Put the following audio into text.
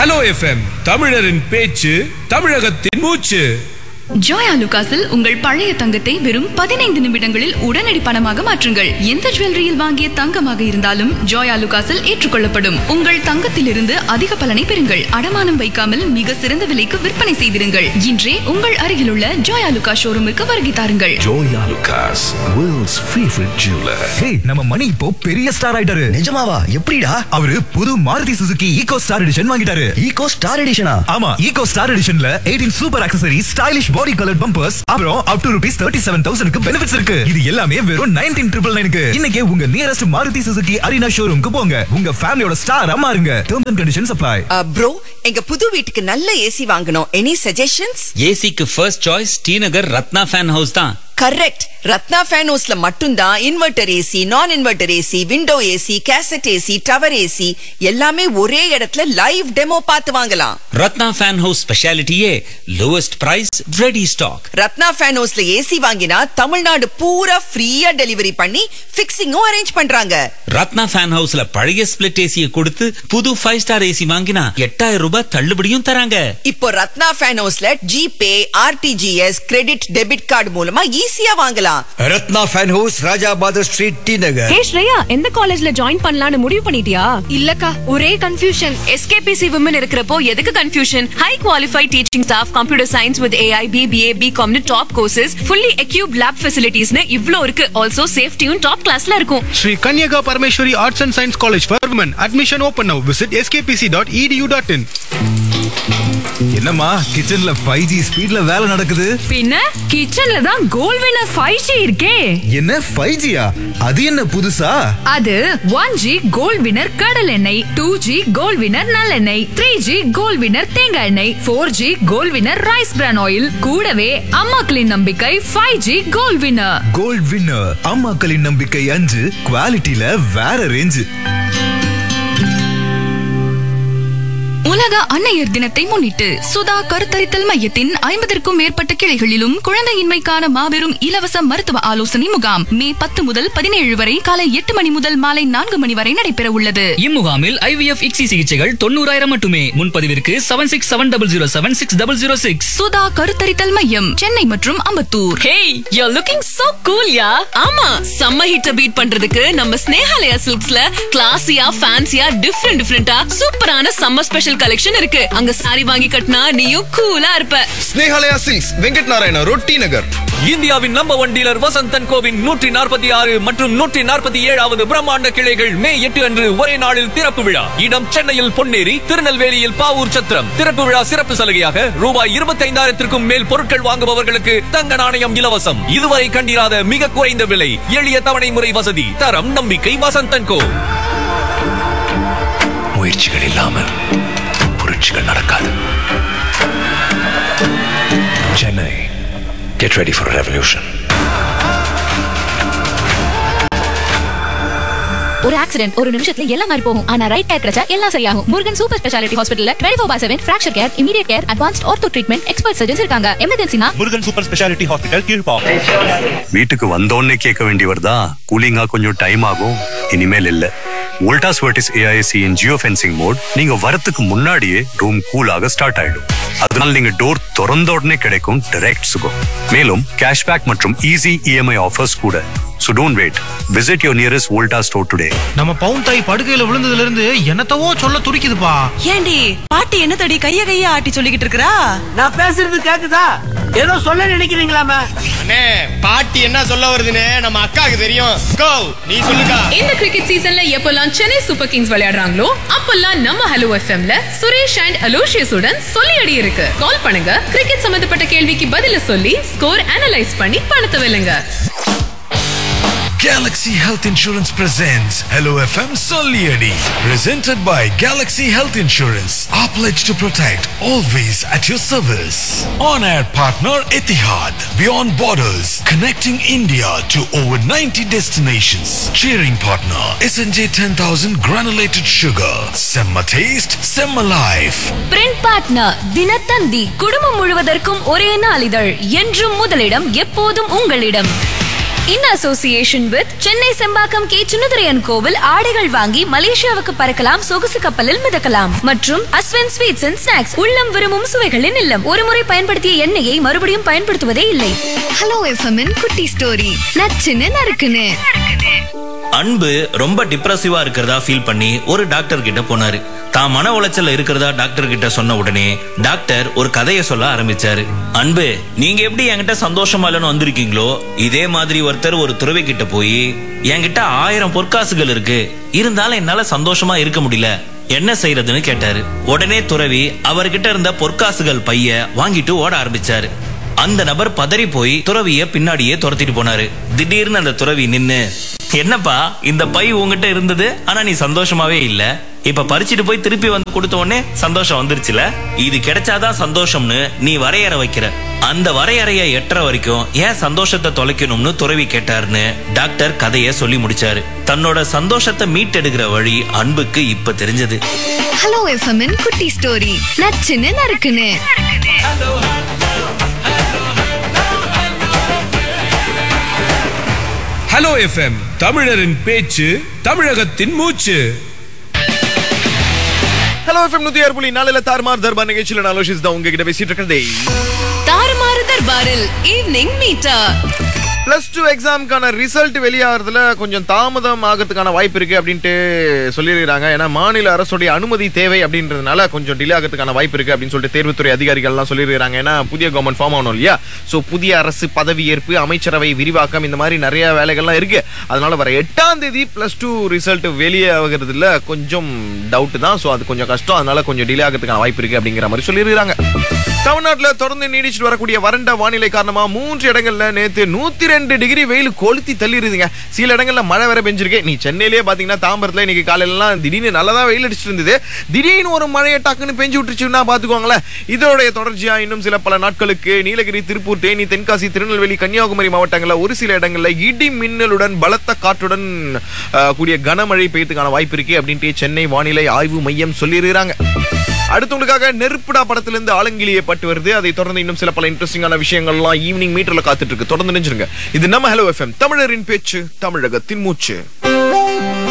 Hello FM தமிழரின் பேச்சு தமிழகத்தின் மூச்சு ஜோயா லுகாஸில் உங்கள் பழைய தங்கத்தை வெறும் பதினைந்து நிமிடங்களில் உடனடி பணமாக மாற்றுங்கள் எந்த ஜுவல்லரியில் வாங்கிய தங்கமாக இருந்தாலும் ஜோயா லுகாஸில் ஏற்றுக்கொள்ளப்படும் உங்கள் தங்கத்திலிருந்து அதிக பலனை பெறுங்கள் அடமானம் வைக்காமல் மிக சிறந்த விலைக்கு விற்பனை செய்திருங்கள் இன்றே உங்கள் அருகிலுள்ள ஜோயா லுகா ஷோரூமுக்கு வருகை தாருங்கள் Joya Lucas, world's favorite jeweler. ஹே நம்ம மணி இப்போ பெரிய ஸ்டார் ஆயிட்டாரு நிஜமாவா எப்படிடா அவரு புது Maruti Suzuki Eeco star edition வாங்கிட்டாரு ஈகோ ஸ்டார் எடிஷனா ஆமா ஈகோ ஸ்டார் எடிஷன்ல 18 super accessory stylish body colour bumpers அப்புறம் up to rupees thirty seven தௌசண்ட்க்கு பெனிஃபிட்ஸ் இருக்கு இது எல்லாமே வெறும் நைன்டீன் ட்ரிபிள் நைனுக்கு இன்னைக்கே உங்க நியரஸ்ட் மாருதி சுசுகி அரினா ஷோரூம்க்கு போங்க உங்க ஃபேமிலியோட ஸ்டாரா மாறுங்க terms and conditions apply bro எங்க புது வீட்டுக்கு நல்ல ஏசி வாங்கணும் எனி சஜஷன்ஸ் ஏசிக்கு first choice Srinagar Ratna fan house தான் கரெக்ட் ரத்னா ஃபேன் ஹவுஸ்ல மட்டும்தான் இன்வெர்டர் ஏசி நான் inverter AC window AC cassette AC tower AC எல்லாமே ஒரே இடத்துல லைவ் டெமோ பார்த்து வாங்கலாம் ரத்னா ஃபேன் ஹவுஸ் ஸ்பெஷாலிட்டியே lowest price ready stock Ratna fan ஹவுஸ்ல ஏசி வாங்கினா தமிழ்நாடு பூரா ஃப்ரீயா டெலிவரி பண்ணி ஃபிக்ஸிங்கும் அரேஞ்ச் பண்றாங்க ரத்னா ஃபேன் ஹவுஸ்ல பழைய ஸ்பிளிட் ஏசியை கொடுத்து புது ஃபைவ் ஸ்டார் ஏசி வாங்கினா எட்டாயிரம் ரூபாய் தள்ளுபடியும் தராங்க இப்போ ரத்னா ஃபேன் ஹவுஸ்ல GPay RTGS credit debit card மூலமா ஈஸியா வாங்கலாம் ரத்னா ஃபேன் ஹவுஸ் ராஜாபாத street T Nagar hey Shreya எந்த காலேஜ்ல ஜாயின் பண்ணலாம்னு முடிவு பண்ணிட்டியா இல்லக்கா ஒரே கன்ஃபியூஷன் எஸ்கேபிசி விமன் இருக்கிறப்போ எதுக்கு confusion high qualified teaching staff computer science with AI BBA பிகாம்னு top courses fully equip lab ஃபெசிலிட்டிஸ்னு இவ்ளோ இருக்கு ஆல்சோ சேஃப்டியும் டாப் கிளாஸ்ல இருக்கும் Sri Kanyaka Parameshwari Arts and Science College for Women. Admission open now. Visit skpc.edu.in. என்னம்மா கிச்சன்ல five G ஸ்பீட்ல வேலை நடக்குது பின்ன கிச்சன்ல தான் கோல் வினர் ஃபைவ் ஜி இருக்கே என்ன ஃபைவ் ஜியா அது என்ன புதுசா அது ஒன் ஜி கோல்ட் வினர் கடல் எண்ணெய் டூ ஜி கோல்ட் வினர் நல்லெண்ணெய் த்ரீ ஜி கோல்ட் வினர் தேங்காய் எண்ணெய் four G gold winner rice bran oil கூடவே அம்மாக்களின் நம்பிக்கை five G gold winner gold winner அம்மாக்களின் நம்பிக்கை அஞ்சு குவாலிட்டியில வேற ரேஞ்சு உலக அன்னையர் தினத்தை முன்னிட்டு சுதா கருத்தரித்தல் மையத்தின் ஐம்பதற்கும் மேற்பட்ட கிளைகளிலும் குழந்தையின்மைக்கான மாபெரும் இலவச மருத்துவ ஆலோசனை முகாம் மே பத்து முதல் பதினேழு வரை காலை எட்டு மணி முதல் மாலை நான்கு மணி வரை நடைபெற உள்ளது இம்முகாமில் ஐவிஎஃப் இக்ஸி சிகிச்சைகள் தொண்ணூறாயிரம் மட்டுமே முன்பதிவிற்கு seven six seven double zero seven six double zero six Sudha கருத்தரித்தல் மையம் சென்னை மற்றும் Ambattur hey you looking so cool yeah ஆமா சம்ம ஹிட்ட பீட் பண்றதுக்கு நம்ம ஸ்னேஹாலயா சில்க்ஸ்ல கிளாசியா ஃபேன்சியா டிஃப்ரெண்ட் டிஃப்ரெண்டா சூப்பரான சம்மர் ஸ்பெஷல் கலெக்ஷன் இருக்கு அங்க சாரி வாங்கி கட்டினா நீயும் கூலா இருப்ப ஸ்னேகாலயா சில்க்ஸ் வெங்கட் நாராயண ரொட்டி நகர் இந்தியாவின் நம்பர் ஒன் டீலர் வசந்தன் கோவின் நூற்றி நாற்பத்தி ஆறு மற்றும் நூற்றி நாற்பத்தி ஏழாவது பிரம்மாண்ட கிளைகள் மே எட்டு அன்று ஒரே நாளில் திறப்பு விழா இடம் சென்னையில் பொன்னேரி திருநெல்வேலியில் பாவூர் சத்திரம் திறப்பு விழா சிறப்பு சலுகையாக ரூபாய் இருபத்தி ஐந்தாயிரத்திற்கும் மேல் பொருட்கள் வாங்குபவர்களுக்கு தங்க நாணயம் இலவசம் இதுவரை கண்டிராத மிக குறைந்த விலை எளிய தவணை முறை வசதி தரம் நம்பிக்கை வசந்தன் கோ முயற்சிகள் இல்லாமல் புரட்சிகள் நடக்காது Chennai get ready for revolution ஒரு ஆக்சிடென்ட் ஒரு நிமிஷத்துல எல்லாம் மாதிரி போகும் ஆனா ரைட் டயர் கிடைச்சா எல்லாம் சரியாகும் முருகன் சூப்பர் ஸ்பெஷாலிட்டி ஹாஸ்பிட்டல்ல twenty four by seven fracture care immediate care advanced ortho treatment expert surgeons இருக்காங்க எமர்ஜென்சினா முருகன் சூப்பர் ஸ்பெஷாலிட்டி ஹாஸ்பிட்டல் கீழ்பாவம் வீட்டுக்கு வந்தோடனே கேட்க வேண்டி வருதா கூலிங்கா கொஞ்சம் டைம் ஆகும் இனிமேல் இல்ல Voltas Vertis AIC in geo fencing mode நீங்க வரத்துக்கு முன்னாடியே ரூம் கூலாக ஸ்டார்ட் ஆயிடும் அதனால நீங்க டோர் திறந்த உடனே கிடைக்கும் டைரக்ட் சுகம் மேலும் கேஷ்பேக் மற்றும் ஈஸி இஎம்ஐ ஆஃபர்ஸ் கூட So don't wait. Visit your nearest Volta store today. நம்ம பவுன் தாய் படுக்கையில விழுந்ததுல இருந்து என்னத்தவோ சொல்ல துடிக்குதுப்பா ஏண்டி பாட்டி என்ன தடி கைய கைய ஆட்டி சொல்லிக்கிட்டு இருக்கறா நான் பேசுறது கேக்குதா ஏதோ சொல்ல நினைக்கிறீங்களாமே அண்ணே பாட்டி என்ன சொல்ல வருதுன்னு நம்ம அக்காக்கு தெரியும் கோ நீ சொல்லுக்கா இந்த கிரிக்கெட் சீசன்ல எப்பெல்லாம் சென்னை சூப்பர் கிங்ஸ் விளையாடுறாங்களோ அப்பெல்லாம் நம்ம ஹலோ எஃப்எம்ல சுரேஷ் அண்ட் அலோஷியஸ் உடன் சொல்லி அடி இருக்கு கால் பண்ணுங்க கிரிக்கெட் சம்பந்தப்பட்ட கேள்விக்கு பதில சொல்லி ஸ்கோர் அனலைஸ் பண்ணி பணத்தை வெல்லுங்க Galaxy Health Insurance presents Hello FM Solieri. Presented by Galaxy Health Insurance. Our pledge to protect, always at your service. On air partner Etihad. Beyond borders, connecting India to over 90 destinations. Cheering partner SNJ 10000 granulated sugar. Semma taste, Semma life. Print partner Dinathanthi குடும்பம் முழுவதற்கும் ஒரே நாளிதழ் என்றும் முதலிடம் எப்போதும் உங்களிடம் in association with Chennai Sembakkam K சுனதுரையன் கோவில் ஆடைகள் வாங்கி மலேசியாவுக்கு பறக்கலாம் சொகுசு கப்பலில் மிதக்கலாம் மற்றும் அஸ்வன் ஸ்வீட்ஸ் அண்ட் ஸ்நாக்ஸ் உள்ளம் விரும்பும் சுவைகளின் இல்லம் ஒருமுறை பயன்படுத்திய எண்ணெயை மறுபடியும் பயன்படுத்துவதே இல்லை ஹலோ எஃப்எம்மின் குட்டி ஸ்டோரி நச்சுன்னு நறுக்குன்னு அன்பு ரொம்ப டிப்ரெசிவா இருக்கிறதா ஃபீல் பண்ணி ஒரு டாக்டர் கிட்ட போனாரு தான் மன உளைச்சல்ல இருக்கிறதா டாக்டர் கிட்ட சொன்ன உடனே டாக்டர் ஒரு கதையை சொல்ல ஆரம்பிச்சாரு அன்பு நீங்க எப்படி என்கிட்ட சந்தோஷமா இல்லைன்னு வந்திருக்கீங்களோ இதே மாதிரி ஒருத்தர் ஒரு துறவி கிட்ட போய் என்கிட்ட ஆயிரம் பொற்காசுகள் இருக்கு இருந்தாலும் என்னால சந்தோஷமா இருக்க முடியல என்ன செய்யறதுன்னு கேட்டாரு உடனே துறவி அவர்கிட்ட இருந்த பொற்காசுகள் பைய வாங்கிட்டு ஓட ஆரம்பிச்சாரு அந்த நபர் பதறி போய் துறவிய பின்னாடியே துரத்திட்டு போனாரு திடீர்னு அந்த துறவி நின்னு என்னப்பா இந்த பை உங்ககிட்ட இருந்தது ஆனா நீ சந்தோஷமாவே இல்ல இப்ப பறிச்சுட்டு போய் திருப்பி வந்து கொடுத்த உடனே சந்தோஷம் வந்துருச்சுல இது கிடைச்சாதான் சந்தோஷம்னு நீ வரையறை வைக்கிற அந்த வரையறைய எட்டுற வரைக்கும் ஏன் சந்தோஷத்தை தொலைக்கணும்னு துறவி கேட்டாருன்னு டாக்டர் கதைய சொல்லி முடிச்சாரு தன்னோட சந்தோஷத்தை மீட்டெடுக்கிற வழி அன்புக்கு இப்ப தெரிஞ்சது ஹலோ எஃப்எம்மின் குட்டி ஸ்டோரி நச்சுன்னு நறுக்குன்னு ஹலோ எஃப்எம் தமிழரின் பேச்சு தமிழகத்தின் மூச்சு ஹலோ எஃப்எம் நூத்தி ஆறு புள்ளி நாலுல தார்மார் தர்பார் நிகழ்ச்சியில நான் ஆலோசிஸ் தான் உங்ககிட்ட பேசிட்டு இருக்கிறதே தாறுமாறு தர்பாரில் ஈவினிங் மீட்டா பிளஸ் டூ எக்ஸாமுக்கான ரிசல்ட் வெளியாகிறதுல கொஞ்சம் தாமதம் ஆகிறதுக்கான வாய்ப்பு இருக்கு அப்படின்ட்டு சொல்லியிருக்காங்க ஏன்னா மாநில அரசுடைய அனுமதி தேவை அப்படின்றதுனால கொஞ்சம் டிலே ஆகிறதுக்கான வாய்ப்பு இருக்கு அப்படின்னு சொல்லிட்டு தேர்வுத்துறை அதிகாரிகள்லாம் சொல்லியிருக்காங்க ஏன்னா புதிய கவர்மெண்ட் ஃபார்ம் ஆகணும் இல்லையா ஸோ புதிய அரசு பதவியேற்பு அமைச்சரவை விரிவாக்கம் இந்த மாதிரி நிறைய வேலைகள்லாம் இருக்கு அதனால வர எட்டாம் தேதி பிளஸ் டூ ரிசல்ட் வெளியே ஆகிறதுல கொஞ்சம் டவுட் தான் ஸோ அது கொஞ்சம் கஷ்டம் அதனால கொஞ்சம் டிலே ஆகிறதுக்கான வாய்ப்பு இருக்கு அப்படிங்கிற மாதிரி சொல்லியிருக்காங்க தமிழ்நாட்டில் தொடர்ந்து நீடிச்சுட்டு வரக்கூடிய வறண்ட வானிலை காரணமா மூன்று இடங்கள்ல நேத்து நூத்தி ரெண்டு டிகிரி வெயில் கொளுத்தி தள்ளிடுதுங்க சில இடங்கள்ல மழை வேற பெஞ்சிருக்கு நீ சென்னையிலேயே பாத்தீங்கன்னா தாம்பரத்துல இன்னைக்கு காலையில எல்லாம் திடீர்னு நல்லதா வெயில் அடிச்சிட்டு இருந்தது திடீர்னு ஒரு மழையை டக்குன்னு பெஞ்சு விட்டுருச்சுன்னா பாத்துக்கோங்களேன் இதோடைய தொடர்ச்சியா இன்னும் சில பல நாட்களுக்கு நீலகிரி திருப்பூர் தேனி தென்காசி திருநெல்வேலி கன்னியாகுமரி மாவட்டங்கள்ல ஒரு சில இடங்கள்ல இடி மின்னலுடன் பலத்த காற்றுடன் அஹ், கூடிய கனமழை பெய்யறதுக்கான வாய்ப்பு இருக்கு அப்படின்ட்டு சென்னை வானிலை ஆய்வு மையம் சொல்லியிருக்கிறாங்க அடுத்தவங்களுக்காக நெருப்புடா படத்திலிருந்து ஆலங்கிலியே பட்டு வருது அதை தொடர்ந்து இன்னும் சில பல இன்ட்ரெஸ்டிங்கான விஷயங்கள்லாம் ஈவினிங் மீட்டர்ல காத்துட்டு இருக்கு தொடர்ந்து நினைச்சிருங்க இது நம்ம ஹலோ எஃப்எம் தமிழரின் பேச்சு தமிழகத்தின் மூச்சு